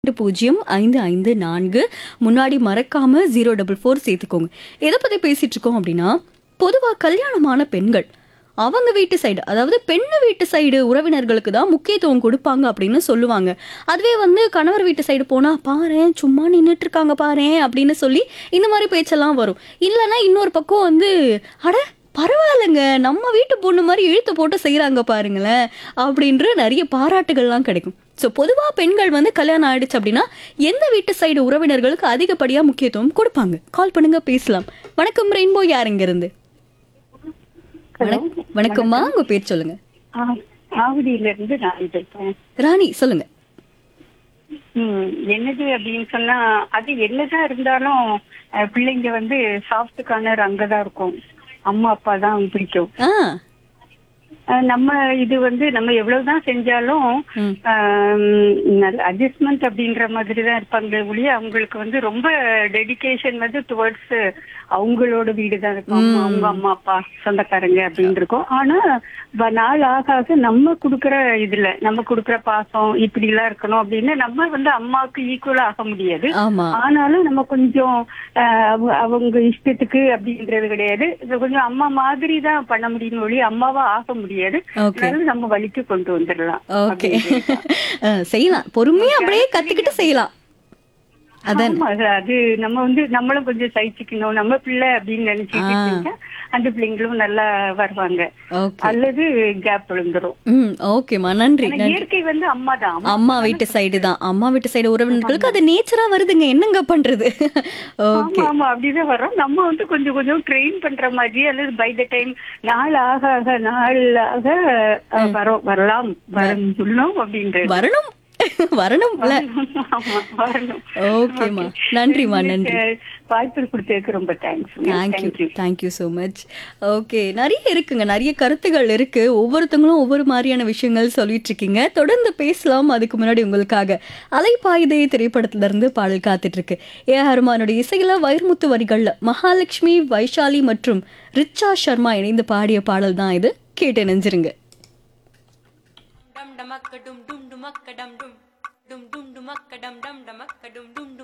ரெண்டு பூஜ்ஜியம் ஐந்து ஐந்து நான்கு முன்னாடி மறக்காம ஜீரோ டபுள் ஃபோர் சேர்த்துக்கோங்க எதை பத்தி பேசிட்டு இருக்கோம் அப்படின்னா பொதுவா கல்யாணமான பெண்கள் அவங்க வீட்டு சைடு அதாவது பெண்ணு வீட்டு சைடு உறவினர்களுக்கு தான் முக்கியத்துவம் கொடுப்பாங்க அப்படின்னு சொல்லுவாங்க அதுவே வந்து கணவர் வீட்டு சைடு போனா பாரேன் சும்மா நின்றுட்டு இருக்காங்க பாரேன் அப்படின்னு சொல்லி இந்த மாதிரி பேச்செல்லாம் வரும் இல்லைன்னா இன்னொரு பக்கம் வந்து அட பரவாயில்லைங்க நம்ம வீட்டு பொண்ணு மாதிரி இழுத்து போட்டு செய்கிறாங்க பாருங்களேன் அப்படின்ற நிறைய பாராட்டுகள்லாம் கிடைக்கும் ஸோ பொதுவாக பெண்கள் வந்து கல்யாணம் ஆயிடுச்சு அப்படின்னா எந்த வீட்டு சைடு உறவினர்களுக்கு அதிகப்படியாக முக்கியத்துவம் கொடுப்பாங்க கால் பண்ணுங்க பேசலாம் வணக்கம் ரெயின்போ யாருங்க இருந்து வணக்- வணக்கம்மா உங்க பேர் சொல்லுங்க ஆவடியில இருந்து நான் பேசுறேன் ராணி சொல்லுங்க ம், என்னது அப்படின்னு சொன்னா அது என்னதான் இருந்தாலும் அஹ், பிள்ளைங்க வந்து சாஃப்ட் கார்னர் அங்கதான் இருக்கும் அம்மா அப்பா தான் பிடிக்கும் ஆ அஹ், நம்ம இது வந்து நம்ம எவ்வளவுதான் செஞ்சாலும் ம். அட்ஜஸ்ட்மெண்ட் அப்படின்ற மாதிரி தான் இருப்பாங்க ஒழிய அவங்களுக்கு வந்து ரொம்ப டெடிகேஷன் வந்து டுவர்ட்ஸ் அவங்களோட வீடு தான் இருக்கும் அம்மா, அவங்க அம்மா அப்பா சொந்தக்காரங்க அப்படின்னு இருக்கும் ஆனா வ- நாள் ஆக ஆக நம்ம குடுக்கற இதுல நம்ம குடுக்கற பாசம் இப்படி எல்லாம் இருக்கணும் அப்படின்னு நம்ம வந்து அம்மாவுக்கு ஈக்குவலா ஆக முடியாது ஆமா ஆனாலும் நம்ம கொஞ்சம் அஹ், அவங்க- அவங்க இஷ்டத்துக்கு அப்படின்றது கிடையாது இது கொஞ்சம் அம்மா மாதிரி தான் பண்ண முடியும் ஒழிய அம்மாவா ஆக முடியாது ஓகே அதனால நம்ம வழிக்கு கொண்டு வந்துடலாம் ஓகே செய்யலாம் பொறுமையா அப்படியே கத்துக்கிட்டு செய்யலாம் அதான் ஆமா, அது- அது நம்ம வந்து நம்மளும் கொஞ்சம் சகிச்சுக்கணும் நம்ம பிள்ளை அப்படின்னு நினைச்சிட்டு இருந்தா அந்த பிள்ளைங்களும் நல்லா வருவாங்க ஓகே அல்லது கேப் விழுந்துரும் ம் ஓகேம்மா நன்றி ஆனா நன்றி இயற்கை வந்து அம்மா தான் அம்மா வீட்டு சைடு தான் அம்மா வீட்டு சைடு உறவினர்களுக்கு அது நேச்சரா வருதுங்க என்னங்க பண்றது ஓகே ஆமா ஆமா அப்படிதான் வரும் நம்ம வந்து கொஞ்சம் கொஞ்சம் ட்ரெயின் பண்ற மாதிரி அல்லது பை த டைம் நாள் ஆக ஆக நாள் ஆக அஹ், வரும் வரலாம் வரும் சொல்லணும் அப்படின்றது வரணும் வரணும்ல ஆமா வரணும் ஓகேம்மா நன்றிம்மா நன்றி வாய்ப்பு கொடுத்ததுக்கு ரொம்ப thanks thank you thank you so much okay நிறைய இருக்குங்க நிறைய கருத்துகள் இருக்கு ஒவ்வொருத்தவங்களும் ஒவ்வொரு மாதிரியான விஷயங்கள் சொல்லிட்டு இருக்கீங்க தொடர்ந்து பேசலாம் அதுக்கு முன்னாடி உங்களுக்காக அலைப்பாயுதே திரைப்படத்துல இருந்து பாடல் காத்துட்டு இருக்கு ஏ ஹருமானுடைய இசையில வைரமுத்து வரிகள்ல மகாலட்சுமி வைஷாலி மற்றும் ரிச்சா சர்மா இணைந்து பாடிய பாடல் தான் இது கேட்டு நெஞ்சிருங்க dum damakka dum dum dumakka dum dum dum dum dumakka dum dum damakka dum dum dum